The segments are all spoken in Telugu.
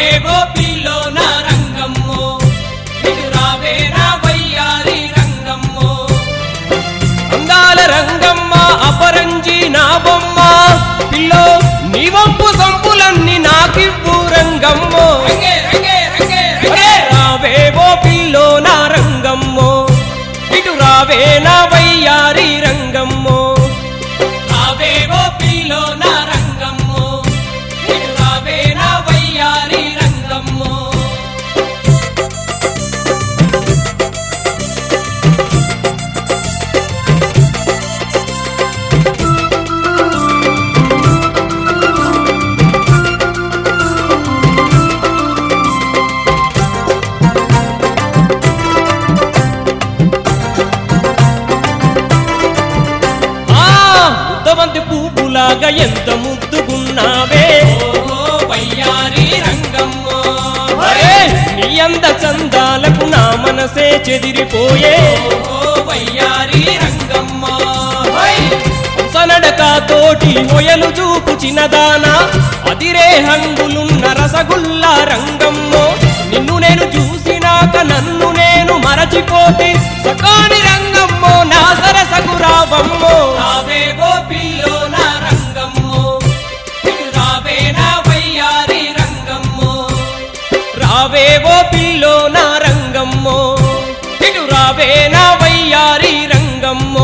రావేవో పిల్లో నా రంగమ్మో ఇటు రావే నా వయ్యారి రంగమ్మో అందాల రంగమ్మ అపరంజి నా బొమ్మ పిల్లో నీ వంపు సంపులన్నీ నాకివ్వు రంగమ్మో రంగే రంగే రంగే అరే రంగే రావేవో పిల్లో నా రంగమ్మో ఇటు రావే నా వయ్యారి రంగమ్మో రావేవో పిల్లో నా రంగమ్మో ఇటు రావే నా వయ్యారి రంగమ్మో ఆ ముద్దబంతి పువ్వులాగా ఎంత ముద్దుగున్నావే ఓ వయ్యారి రంగమ్మో అరే నీ అంద చందాలకు నా మనసే చెదిరిపోయే ఓ వయ్యారి రంగమ్మో హై సనడక తోటి మొయలు చూపు చిన్నదానా అదిరే హంగులున్న రసగుల్లా రంగమ్మో నిన్ను నేను చూసినాక నన్ను నేను మరచిపోతే సకాని రంగమ్మో నా సరసగు రావమ్మో రావేవో పిల్లో నా రంగమ్మో ఇటు రావే నా వయ్యారి రంగమ్మో రావేవో పిల్లో నా రంగమ్మో ఇటు రావే నా వయ్యారి రంగమ్మో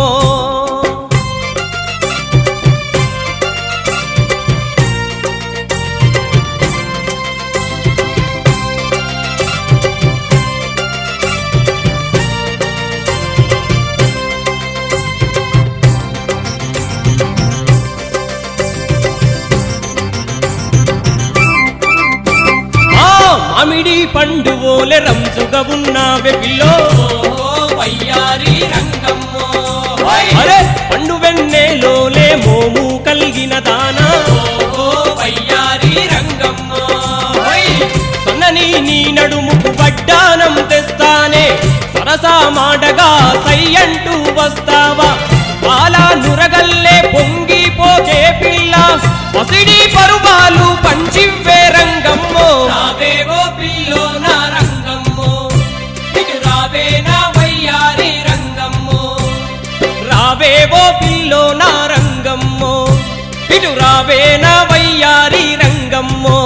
ఆ మామిడి పండు ఓలె రంజుగా ఉన్నావే పిల్లో ఓ వయ్యారి రంగమ్మో హై అరే పండు వెన్నెలోలే మోము కలిగిన దానా ఓ వయ్యారి రంగమ్మో హై సన్నని నీ నడుముకు వడ్డానం తెస్తానే సరసా మాటగా సై అంటూ వస్తావా పాలా నురగల్లే పొంగిపోకే పిల్ల పసిడి పరువాలు పంచివ్వే రంగమ్మో రావేవో పిల్లో నా రంగమ్మో ఇటు రావే నా వయ్యారి రంగమ్మో రావేవో పిల్లో నా రంగమ్మో ఇటు రావే నా వయ్యారి రంగమ్మో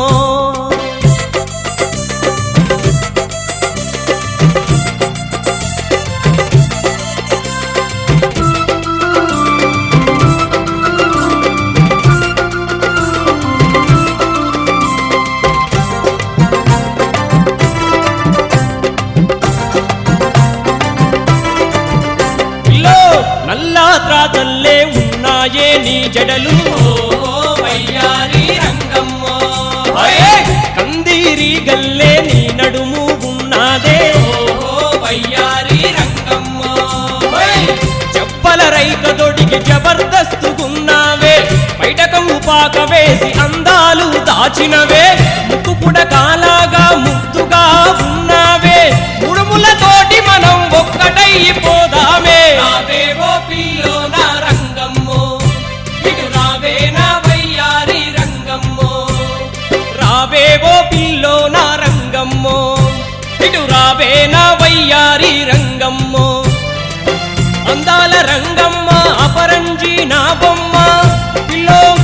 పిల్లో నల్లా త్రాతల్లే ఉన్నాయే నీ జడలు ఓ వయ్యారి రంగమ్మో అరే కందీరి గల్లే నీ నడుము ఉన్నదే ఓ వయ్యారి రంగమ్మో హై చెప్పల రైక దొడికి జబర్దస్తుగున్నావే బయటకము పాక వేసి అందాలు దాచినవే ముక్కు పుడకాలాగా ముద్దుగా ఉన్నావే ముడుములతోటి మనం ఒక్కటైపోదామే రావేవో పిల్లో నా రంగమ్మో ఇటు రావే నా వయ్యారి రంగమ్మో రావేవో పిల్లో నా రంగమ్మో ఇటు రావే నా వయ్యారి రంగమ్మో అందాల రంగమ్మ అపరంజి నా బొమ్మ పిల్లో